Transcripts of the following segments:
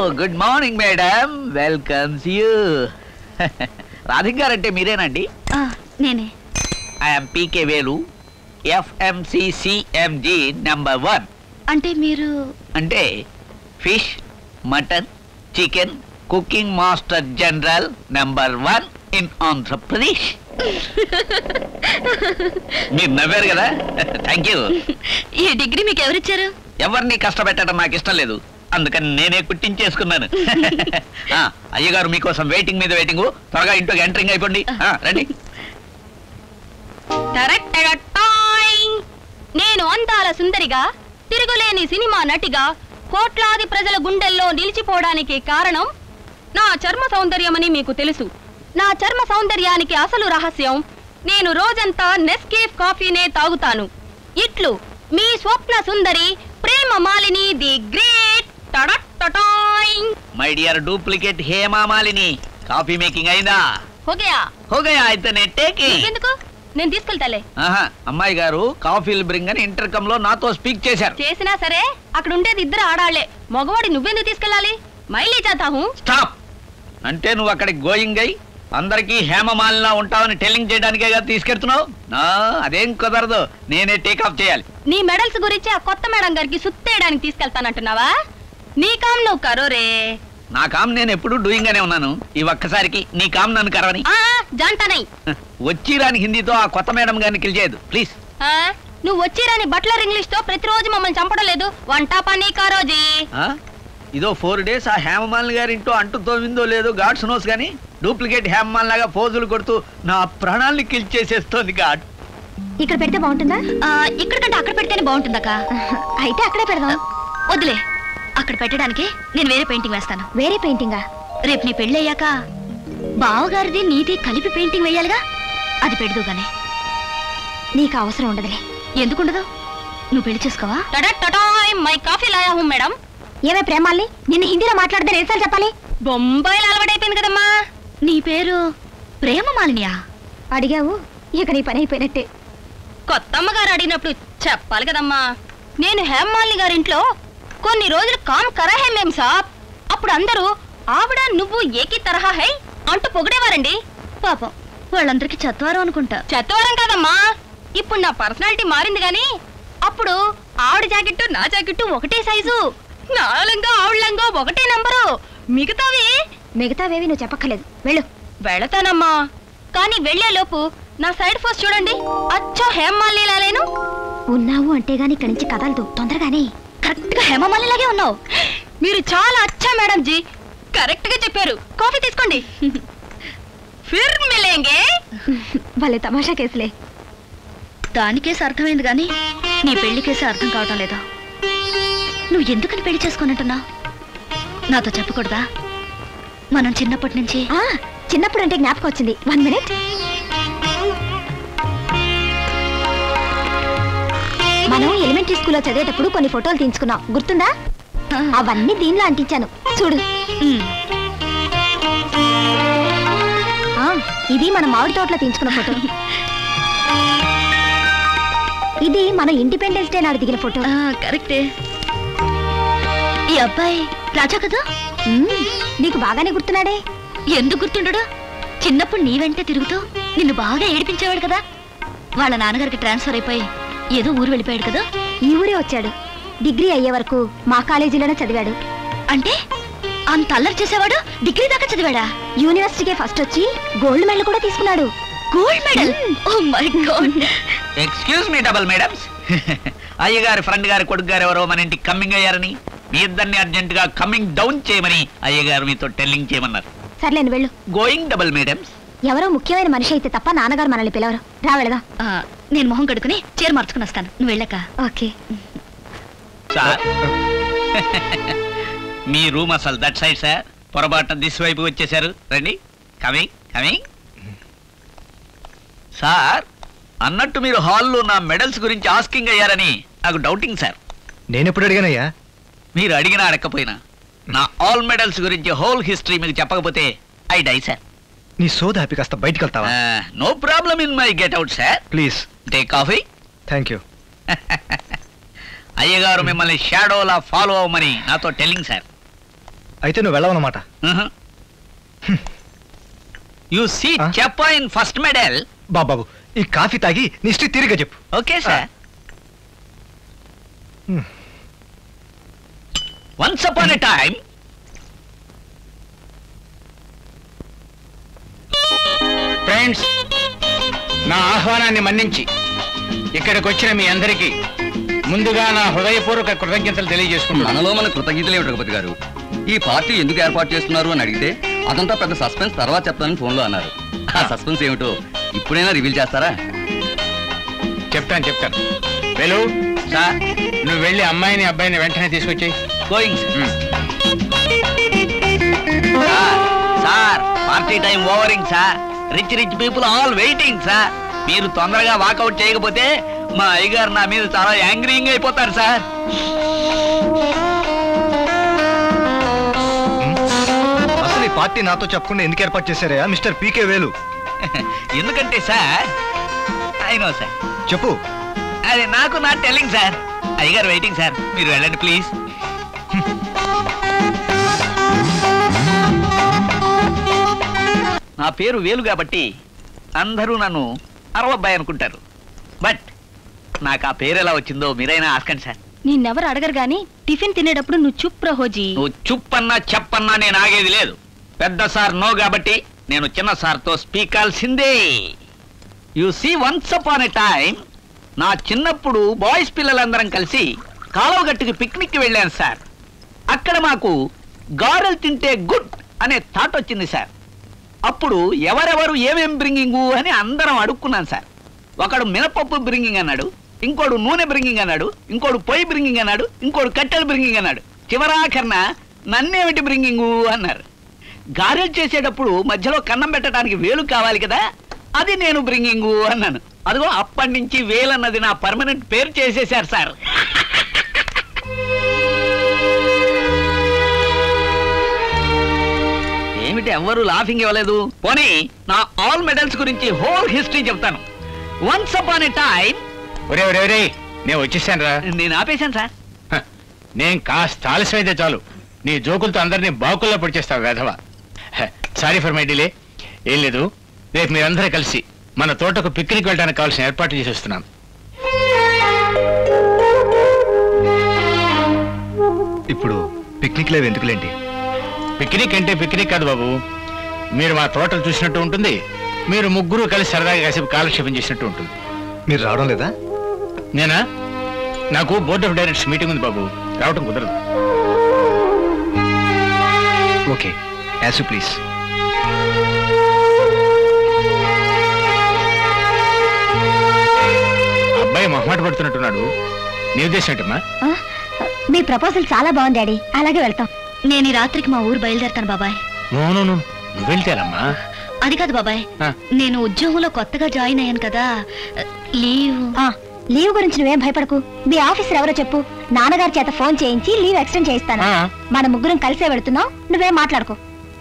Good morning madam welcomes you Radhik గారు అంటే మీరేనండి ఆ, నేనే ఐఎమ్ పీకే వేలు ఎఫ్ఎంసిసిఎంజి నెంబర్ వన్ అంటే మీరు అంటే fish mutton chicken cooking master general number one in Andhra Pradesh మీరు నవ్వారు కదా థ్యాంక్ యూ ఈ డిగ్రీ మీకు ఎవరిచ్చారు ఎవరిని కష్టపెట్టడం నాకు ఇష్టం లేదు అందుకని నేనే కుట్టించేసుకున్నాను ఆ, అయ్యగారు మీకోసం వెయిటింగ్ మీద వెయిటింగ్ త్వరగా ఇంట్లోకి ఎంటరింగ్ అయిపోండి ఆ, రండి టరట్టరట్టాయ్. నేను అందాల సుందరిగా తిరుగులేని సినిమా నటిగా కోట్లాది ప్రజల గుండెల్లో నిలిచిపోవడానికి కారణం నా చర్మ సౌందర్యమని మీకు తెలుసు నా చర్మ సౌందర్యానికి అసలు రహస్యం నేను రోజంతా నెస్కేఫ్ కాఫీనే తాగుతాను ఇట్లు మీ స్వప్న సుందరి ప్రేమ మాలిని ది గ్రేట్ టడట్టటాయ్. My dear duplicate Hemamalini coffee making అయిందా హోగయా హోగయా అయితే నేను టేకింగ్ ఎందుకు నేను తీసుకెళ్తాలే ఆహా అమ్మాయి గారు కాఫీలు బ్రింగ్ అని ఇంటర్కమ్ లో నాతో స్పీక్ చేశారు చేసినా సరే అక్కడ ఉండేది ఇద్దరు ఆడాళ్లే మగవాడి నువ్వెందుకు తీసుకెళ్ళాలి మైలీ చాతాహు స్టాప్ అంటే నువ్వు అక్కడికి గోయింగ్ అయి అందరికీ హేమమాలిలా ఉంటావని టెల్లింగ్ చేయడానికే కదా తీసుకెళ్తున్నావు నా అదేం కుదరదు నేనే టేక్ ఆఫ్ చేయాలి నీ మెడల్స్ గురించి ఆ కొత్త మేడం గారికి సుత్తేయడానికి తీసుకెళ్తానంటున్నావా నీ కామ్ నువ్వు కరోరే నా కామ్ నేను ఎప్పుడు డూయింగ్ గానే ఉన్నాను ఈ ఒక్కసారికి నీ కామ్ నన్ను కరవని ఆ జాంటానై వచ్చి రాని హిందీతో ఆ కొత్త మేడం గారిని కిల్చేయదు ప్లీజ్ ఆ, నువ్వు వచ్చిరాని బట్లర్ ఇంగ్లీష్ తో ప్రతిరోజు మమ్మల్ని చంపడం లేదు వంట పని కారోజీ ఇదో ఫోర్ డేస్ ఆ హేమమాలిని గారి ఇంటో అంటు తోమిందో లేదో గాడ్స్ నోస్ కానీ డూప్లికేట్ హేమమాల్ లాగా పోజులు కొడుతూ నా ప్రాణాల్ని కిల్ చేసేస్తోంది గాడ్ ఇక్కడ పెడితే బాగుంటుందా ఇక్కడ కంటే అక్కడ పెడితేనే బాగుంటుందక్క అయితే అక్కడే పెడదాం వదిలే అక్కడ పెట్టడానికి నేను వేరే పెయింటింగ్ వేస్తాను వేరే పెయింటింగా రేపు నీ పెళ్ళయ్యాక బావగారిది నీది కలిపి పెయింటింగ్ వేయాలిగా అది పెడదు గానే నీకు అవసరం ఉండదులే ఎందుకుండదు నువ్వు పెళ్లి చేసుకోవా మై కాఫీ లాయా హూ మేడం ఏమే ప్రేమాల్ని నిన్న హిందీలో మాట్లాడితే ఎన్నిసార్లు చెప్పాలి బొంబాయిలో అలవాటైపోయింది కదమ్మా నీ పేరు ప్రేమ మాలినియా అడిగావు ఇక నీ పని అయిపోయినట్టే కొత్త అమ్మగారు అడిగినప్పుడు చెప్పాలి కదమ్మా నేను హేమ్మాలిని గారింట్లో కొన్ని రోజులు కామ్ కరా హే మేం సాబ్ అప్పుడు అందరూ ఆవిడ నువ్వు ఏకీ తరహా హై అంటూ పొగిడేవారండి పాపం వాళ్ళందరికీ చత్వారం అనుకుంటా చత్వారం కాదమ్మా ఇప్పుడు నా పర్సనాలిటీ మారింది గాని అప్పుడు ఆవిడ జాకెట్టు నా జాకెట్టు ఒకటే సైజు నా లంగా ఆవిడ లంగా ఒకటే నంబరు మిగతావి మిగతావేవి నువ్వు చెప్పక్కర్లేదు వెళ్ళు వెళతానమ్మా కానీ వెళ్లేలోపు నా సైడ్ ఫోర్స్ చూడండి అచ్చో హేమ్మాలిలా లేను ఉన్నావు అంటే గాని ఇక్కడి నుంచి కదలదు తొందరగానే కరెక్ట్ గా హేమమాలిలాగే ఉన్నావు మీరు చాలా అచ్చా మేడం జీ కరెక్ట్ గా చెప్పారు కాఫీ తీసుకోండి ఫిర్ మిలేంగే భలే తమాషా కేసులే దాని కేసు అర్థమైంది కానీ నీ పెళ్లి కేసు అర్థం కావటం లేదు నువ్వు ఎందుకని పెళ్లి చేసుకున్నట్టున్నావు నాతో చెప్పకూడదా మనం చిన్నప్పటి నుంచి ఆ చిన్నప్పుడు అంటే జ్ఞాపకం వచ్చింది వన్ మినిట్ మనం ఎలిమెంటరీ స్కూల్లో చదివేటప్పుడు కొన్ని ఫోటోలు తీయించుకున్నాం గుర్తుందా అవన్నీ దీనిలో అంటించాను చూడు ఉమ్, ఆ, ఇది మన మామిడి తోటలో తీయించుకున్న ఫోటో ఇది మన ఇండిపెండెన్స్ డే నాడు దిగిన ఫోటో ఆ, కరెక్టే ఈ అబ్బాయి రాజా కదా మ్మ్, నీకు బాగానే గుర్తున్నాడే ఎందుకు గుర్తుండడు చిన్నప్పుడు నీ వెంటే తిరుగుతూ నిన్ను బాగా ఏడిపించేవాడు కదా వాళ్ళ నాన్నగారికి ట్రాన్స్ఫర్ అయిపోయి ఏదో ఊరు వెళ్ళిపోయాడు కదా ఈ ఊరే వచ్చాడు డిగ్రీ అయ్యే వరకు మా కాలేజీలోనే చదివాడు అంటే అంత అల్లరి చేసేవాడు డిగ్రీ దాకా చదివాడా యూనివర్సిటీకే ఫస్ట్ వచ్చి గోల్డ్ మెడల్ కూడా తీసుకున్నాడు gold medal oh my god excuse me double madams అయ్యగారి ఫ్రెండ్ గారి కొడుకు గారు ఎవరో మన ఇంటికి కమ్మింగ్ అయ్యారని మీ ఇద్దరిని అర్జెంట్ గా కమ్మింగ్ డౌన్ చేయమని అయ్యగారు మీతో టెల్లింగ్ చేయమన్నారు సర్లేను వెళ్ళు గోయింగ్ డబల్ మేడమ్స్ ఎవరో ముఖ్యమైన మనిషి అయితే తప్ప నాన్నగారు మనల్ని పిలవరు రా వెళదాం నేను మొహం కడుకుని చీర మార్చుకుని వస్తాను నువ్వు వెళ్ళక ఓకే సార్ మీ రూమ్ అసలు దట్ సైడ్ సార్ పొరపాటున దిస్ వైపు వచ్చేసారు రండి కమింగ్ కమింగ్ సార్ అన్నట్టు మీరు హాల్లో నా మెడల్స్ గురించి ఆస్కింగ్ అయ్యారని నాకు డౌటింగ్ సార్ నేనెప్పుడు అడిగానయ్యా మీరు అడిగినా అడగకపోయినా నా ఆల్ మెడల్స్ గురించి హోల్ హిస్టరీ మీకు చెప్పకపోతే ఐ డై సార్ నీ సోద హ్యాపీ కాస్త బయటికి వెళ్తావా no problem in my get out sir please take coffee thank you అయ్యగారు మిమ్మల్ని షాడోలా ఫాలో అవ్వమని నాతో టెల్లింగ్ సార్ అయితే నువ్వు వెళ్ళవన్నమాట యు సీ Huh? చెప్పా ఇన్ ఫస్ట్ మెడల్ బాబాబు ఈ కాఫీ తాగి నీ హిస్టరీ తిరిగా చెప్పు okay sir Hmm. Once upon a time friends నా ఆహ్వానాన్ని మన్నించి ఇక్కడికి వచ్చిన మీ అందరికీ ముందుగా నా హృదయపూర్వక కృతజ్ఞతలు తెలియజేసుకుంటున్నాను మనలో మన కృతజ్ఞతలే రఘుపతి గారు ఈ పార్టీ ఎందుకు ఏర్పాటు చేస్తున్నారు అని అడిగితే అదంతా పెద్ద సస్పెన్స్ తర్వాత చెప్తానని ఫోన్లో అన్నారు ఆ సస్పెన్స్ ఏమిటో ఇప్పుడైనా రివీల్ చేస్తారా చెప్తాను చెప్తాను వెలు సార్ నువ్వు వెళ్ళి అమ్మాయిని అబ్బాయిని వెంటనే తీసుకొచ్చి going sir sir party time overing sir rich rich people all waiting sir మీరు తొందరగా వాకౌట్ చేయకపోతే మా అయ్యగారు నా మీద చాలా యాంగ్రీయింగ్ అయిపోతారు సార్ అసలు ఈ పార్టీ నాతో చెప్పకుండా ఎందుకు ఏర్పాటు చేశారయ్యా మిస్టర్ పీకే వేలు ఎందుకంటే సార్ అయినో సార్ చెప్పు అది నాకు నా టెల్లింగ్ సార్ అయ్యగారు వెయిటింగ్ సార్ మీరు వెళ్ళండి ప్లీజ్ నా పేరు వేలు కాబట్టి అందరూ నన్ను అరవబ్బాయి అనుకుంటారు బట్ నాకు ఆ పేరు ఎలా వచ్చిందో మీరైనా ఆస్కండి సార్ నిన్నెవరు అడగరు గాని టిఫిన్ తినేటప్పుడు నువ్వు చుప్ ప్రహోజీ నువ్వు చుప్పన్నా చెప్పన్నా నేను ఆగేది లేదు పెద్ద సార్ నో కాబట్టి నేను చిన్న సార్తో స్పీకాల్సిందే you see once upon a time నా చిన్నప్పుడు బాయ్స్ పిల్లలందరం కలిసి కాలువగట్టుకి పిక్నిక్ వెళ్ళాను సార్ అక్కడ మాకు గారెలు తింటే గుడ్ అనే థాట్ వచ్చింది సార్ అప్పుడు ఎవరెవరు ఏమేం బ్రింగింగు అని అందరం అడుక్కున్నాను సార్ ఒకడు మినపప్పు బ్రింగింగ్ అన్నాడు ఇంకోడు నూనె బ్రింగింగ్ అన్నాడు ఇంకోడు పొయ్యి బ్రింగింగ్ అన్నాడు ఇంకోడు కట్టెలు బ్రింగింగ్ అన్నాడు చివరాఖరన నన్నేమిటి బ్రింగింగు అన్నారు గారెలు చేసేటప్పుడు మధ్యలో కన్నం పెట్టడానికి వేలు కావాలి కదా అది నేను బ్రింగింగు అన్నాను అదిగో అప్పటి నుంచి వేలన్నది నా పర్మనెంట్ పేరు చేసేశారు సార్ ఏమిటి ఎవ్వరు లాఫింగ్ ఇవ్వలేదు పోనీ నా ఆల్ మెడల్స్ గురించి హోల్ హిస్టరీ చెప్తాను వన్స్ అపాన్ ఎ టైం ఒరే ఒరే ఒరే నేను వచ్చేసాను రా నేను ఆపేశాను సార్ నేను కాస్త ఆలస్యం అయితే చాలు నీ జోకులతో అందరినీ బాకుల్లో పొడిచేస్తావు వేధవ సారీ ఫర్ మై డిలే ఏం లేదు రేపు మీరందరూ కలిసి మన తోటకు పిక్నిక్ వెళ్ళడానికి కావాల్సిన ఏర్పాట్లు చేసి వస్తున్నాను ఇప్పుడు పిక్నిక్ లేవు ఎందుకులేంటి పిక్నిక్ అంటే పిక్నిక్ కాదు బాబు మీరు మా తోటలు చూసినట్టు ఉంటుంది మీరు ముగ్గురు కలిసి సరదాగా కాసేపు కాలక్షేపం చేసినట్టు ఉంటుంది మీరు రావడం లేదా నేనా నాకు బోర్డ్ ఆఫ్ డైరెక్టర్స్ మీటింగ్ ఉంది బాబు రావటం కుదరదు ఓకే యాజ్ యూ ప్లీజ్ అబ్బాయి మొహమాట పడుతున్నట్టున్నాడు నీ ఉద్దేశం ఏంటమ్మా ఆ, మీ ప్రపోజల్ చాలా బాగుంది డాడీ అలాగే వెళ్తాం నేను ఈ రాత్రికి మా ఊరు బయలుదేరతాను బాబాయ్ నో నో నో నువ్వు వెళ్తేనమ్మా అది కాదు బాబాయ్ ఆ. నేను ఉద్యోగంలో కొత్తగా జాయిన్ అయ్యాను కదా లీవ్ ఆ, లీవ్ గురించి నువ్వేం భయపడకు మీ ఆఫీసర్ ఎవరో చెప్పు నాన్నగారి చేత ఫోన్ చేయించి లీవ్ ఎక్స్టెండ్ చేయిస్తాను ఆ. మన ముగ్గురం కలిసే వెళుతున్నాం నువ్వేం మాట్లాడుకో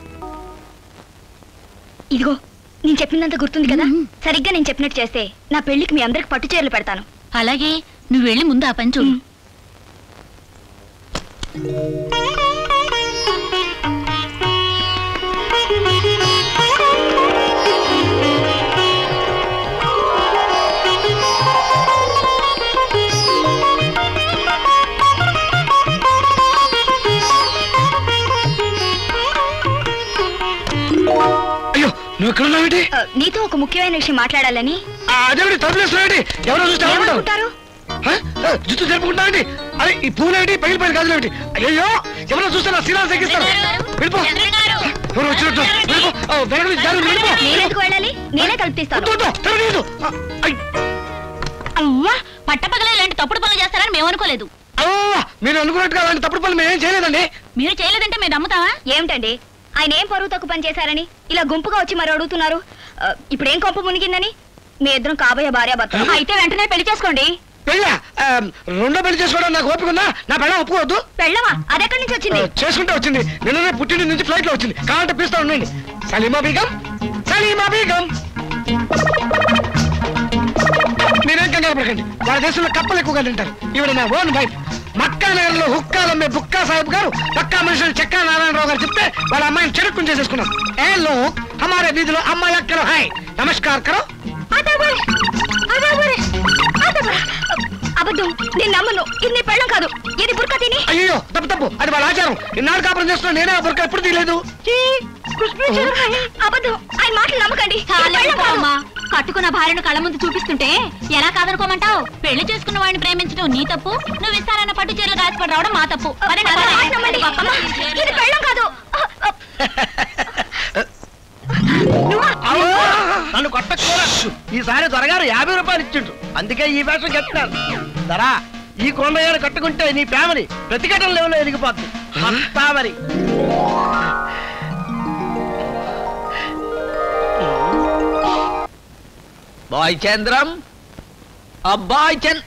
ఇదిగో నేను చెప్పినంత గుర్తుంది కదా సరిగ్గా నేను చెప్పినట్టు చేస్తే నా పెళ్లికి మీ అందరికి పట్టు చీరలు పెడతాను అలాగే నువ్వు వెళ్ళి ముందు ఆ పని చూడు అయ్యో నువ్వు ఇక్కడ ఉన్నావేంటి ఆ, నీతో ఒక ముఖ్యమైన విషయం మాట్లాడాలని అదేమిటి తలుపులేస్తున్నావేంటి ఎవరో చూస్తే ఏమనుకుంటావు? ఏమనుకుంటారు ఆ? ఆ, జుట్టు జరుపుకుంటావేంటి అరే ఈ పూలేంటి పగిలి పగిలి గాజులేంటి అయ్యో ఎవరో చూస్తే నా శీలాలు తగ్గిస్తారు వెళ్ళిపో ఎవరు వచ్చినట్టు వెళ్ళిపో ఆ, వెనక నుంచి దారి ఉంది, వెళ్ళిపో నేనెందుకు వెళ్ళాలి నేనే వద్దు, కల్పిస్తాను వద్దు, తిరగనీయద్దు. ఆ, ఐ, అవ్వా పట్టపగలే ఇలాంటి తప్పుడు పనులు చేస్తారని మేము అనుకోలేదు అవ్వ, మీరు అనుకున్నట్టుగా అలాంటి తప్పుడు పనులు మేము ఏం చేయలేదండి మీరు చేయలేదంటే మేము నమ్ముతావా ఏమిటండి ఆయన ఏం పరువు తక్కువ పని చేశారని ఇలా గుంపుగా వచ్చి మరి అడుగుతున్నారు ఆ, ఇప్పుడు ఏం కొంప మునిగిందని మీ ఇద్దరం కాబోయే భార్య భర్త అయితే వెంటనే పెళ్లి చేసుకోండి పెళ్ళా ఆ, రెండో పెళ్లి చేసుకోవడం నాకు ఓపిక ఉందా నా పెళ్ళ ఒప్పుకోవద్దు పెళ్ళమా అదెక్కడి నుంచి వచ్చింది ఆ, చేసుకుంటే వచ్చింది నిన్ననే పుట్టిన నుంచి ఫ్లైట్ లో వచ్చింది కావాలంటే పిలుస్తా ఉండండి సలీమా బీగం సలీమా బీగం మీరేం కంగారు పడకండి వాళ్ళ దేశంలో కప్పలు ఎక్కువగా తింటారు ఈవిడ నా ఓన్ వైఫ్ మక్కా నగర్ లో హుక్కాలమ్మే బుక్కా సాహిబ్ గారు పక్కా మనుషులు చెక్కా నారాయణరావు గారు చెప్తే వాళ్ళ అమ్మాయిని చెరుక్కుని చేసేసుకున్నాం ఏ లో హమారే వీధిలో అమ్మాయి అక్కలు హాయ్ నమస్కార్ కరో అబద్ధం నేను నమ్మను ఇది నీ పెళ్ళం కాదు ఇది బుర్కా తిని అయ్యో తప్పు తప్పు అది వాళ్ళ ఆచారం ఇన్నాళ్ళు కాపురం చేస్తున్నా నేనే ఆ బుర్క ఎప్పుడు తీయలేదు అబద్ధం ఆయన మాటలు నమ్మకండి ఇది పెళ్ళం కాదు. కట్టుకున్న భార్యను కళ్ళ ముందు చూపిస్తుంటే ఎలా కాదనుకోమంటావు పెళ్లి చేసుకున్న వాడిని ప్రేమించడం నీ తప్పు నువ్వు ఇస్తానన్న పట్టు చీరలు దాచిపడి రావడం మా తప్పు అదే నా మాట నమ్మండి. అమ్మా, ఇది పెళ్ళం కాదు నన్ను కొట్టకూర ఈసారి త్వరగారు యాభై రూపాయలు ఇచ్చిండ్రు అందుకే ఈ వేషం కట్టినారు సరా ఈ కొండయ్యారు కట్టుకుంటే నీ ఫ్యామిలీ ప్రతిఘటన లెవెల్లో ఎదిగిపోతుంది అంతా మరి బాయ్ చంద్రం అబ్బాయ్ చంద్ర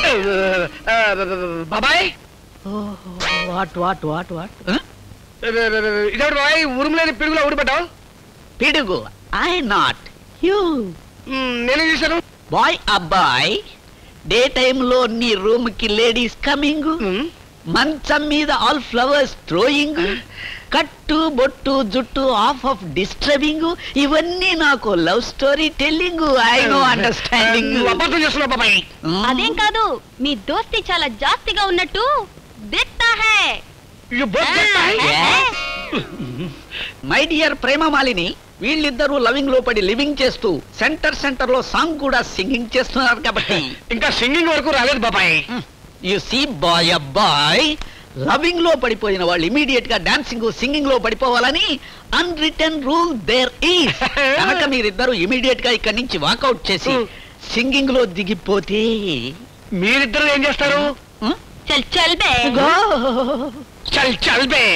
బాబాయ్ వాట్ వాట్ వాట్ వాట్ ఇదేవిడు బాబాయ్ ఉరుము లేని పిడుగులో ఊడిపడ్డావు పిడుగు ఐ నాట్ యూ నేనేం చేశాను బాయ్ అబ్బాయ్ డే టైంలో నీ రూమ్ కి లేడీస్ కమింగ్ మంచం మీద ఆల్ ఫ్లవర్స్ థ్రోయింగ్ కట్టు బొట్టు జుట్టు ఆఫ్ ఆఫ్ డిస్టర్బింగ్ ఇవన్నీ నాకు love story telling I no understanding నువ్వు అబద్ధం చేస్తున్నావు బాబాయ్ అదేం కాదు మీ దోస్తి చాలా జాస్తిగా ఉన్నట్టు దిక్తా హై You both get married? My dear Premamalini వీళ్ళిద్దరూ లవింగ్ లో పడి లివింగ్ చేస్తూ సెంటర్ సెంటర్ లో సాంగ్ కూడా సింగింగ్ చేస్తున్నారు కాబట్టి ఇంకా సింగింగ్ వరకు రాలేదు బాబాయ్ యు సీ బాయ్ అబ్బాయ్ లవింగ్ లో పడిపోయిన వాళ్ళు ఇమీడియట్ గా డాన్సింగ్ సింగింగ్ లో పడిపోవాలని అన్ రిటర్న్ రూల్ దేర్ ఈ కనుక మీరిద్దరు ఇమీడియట్ గా ఇక్కడి నుంచి వాకౌట్ చేసి సింగింగ్ లో దిగిపోతే మీరిద్దరు ఏం చేస్తారు హ్మ్? చల్ చల్ బే గో చల్ చల్ బే